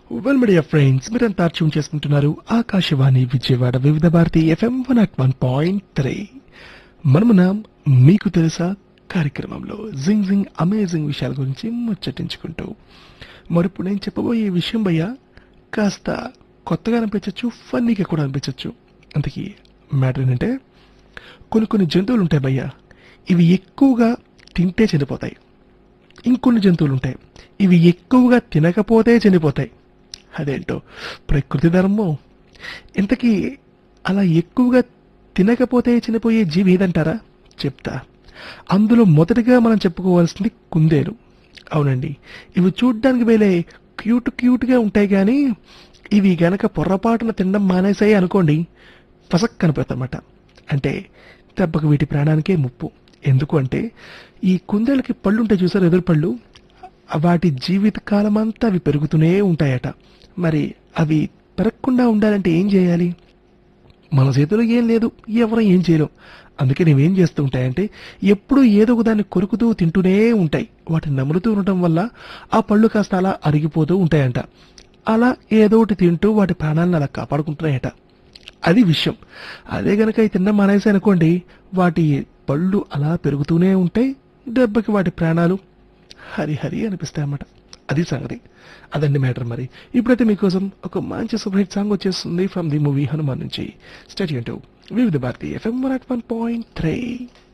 well media friends మీరంతా tune చేసుకుంటున్నారు Akashvani Vijayawada Vividh Bharati FM one at one point three మనమున మీకు తెలుసా కార్యక్రమంలో జింగ్ జింగ్ అమేజింగ్ విషయాల గురించి ముచ్చటించుకుంటూ మరిప్పుడు నేను చెప్పబోయే విషయం భయ్య కాస్త కొత్తగా అనిపించవచ్చు ఫన్నీగా కూడా అనిపించవచ్చు అంతకీ మ్యాటర్ ఏంటంటే కొన్ని కొన్ని జంతువులు ఉంటాయి భయ్య ఇవి ఎక్కువగా తింటే చనిపోతాయి ఇంకొన్ని జంతువులు ఉంటాయి ఇవి ఎక్కువగా తినకపోతే చనిపోతాయి అదేంటో ప్రకృతి ధర్మం ఇంతకీ అలా ఎక్కువగా తినకపోతే చనిపోయే జీవి ఏదంటారా చెప్తా అందులో మొదటిగా మనం చెప్పుకోవాల్సింది కుందేలు అవునండి ఇవి చూడ్డానికి వేలే క్యూట్ క్యూట్గా ఉంటాయి కానీ ఇవి గనక పొర్రపాటున తినడం మానేసాయి అనుకోండి పసక్ కనిపెడతామట అంటే దెబ్బకు వీటి ప్రాణానికే ముప్పు ఎందుకు అంటే ఈ కుందేలకి పళ్ళు ఉంటాయి చూసారు ఎదురు పళ్ళు వాటి జీవిత కాలం అంతా అవి పెరుగుతూనే ఉంటాయట మరి అవి పెరగకుండా ఉండాలంటే ఏం చేయాలి మన చేతిలో ఏం లేదు ఎవరు ఏం చేయలేం అందుకే నేనేం చేస్తూ ఉంటాయంటే ఎప్పుడూ ఏదో ఒక దాన్ని కొరుకుతూ తింటూనే ఉంటాయి వాటిని నములుతూ ఉండటం వల్ల ఆ పళ్ళు కాస్త అలా అరిగిపోతూ ఉంటాయంట అలా ఏదో ఒకటి తింటూ వాటి ప్రాణాలను అలా కాపాడుకుంటున్నాయట అది విషయం అదే గనక ఈ తిన్న మానేసి అనుకోండి వాటి పళ్ళు అలా పెరుగుతూనే ఉంటాయి దెబ్బకి వాటి ప్రాణాలు హరి హరి అనిపిస్తాయి అన్నమాట అది సంగతి అదండి మ్యాటర్ మరి ఇప్పుడైతే మీకోసం ఒక మంచి సూపర్ హిట్ సాంగ్ వచ్చేస్తుంది ఫ్రమ్ ది మూవీ హనుమాన్ నుంచి స్టడీ అంటూ Vividh Bharati FM one at one point three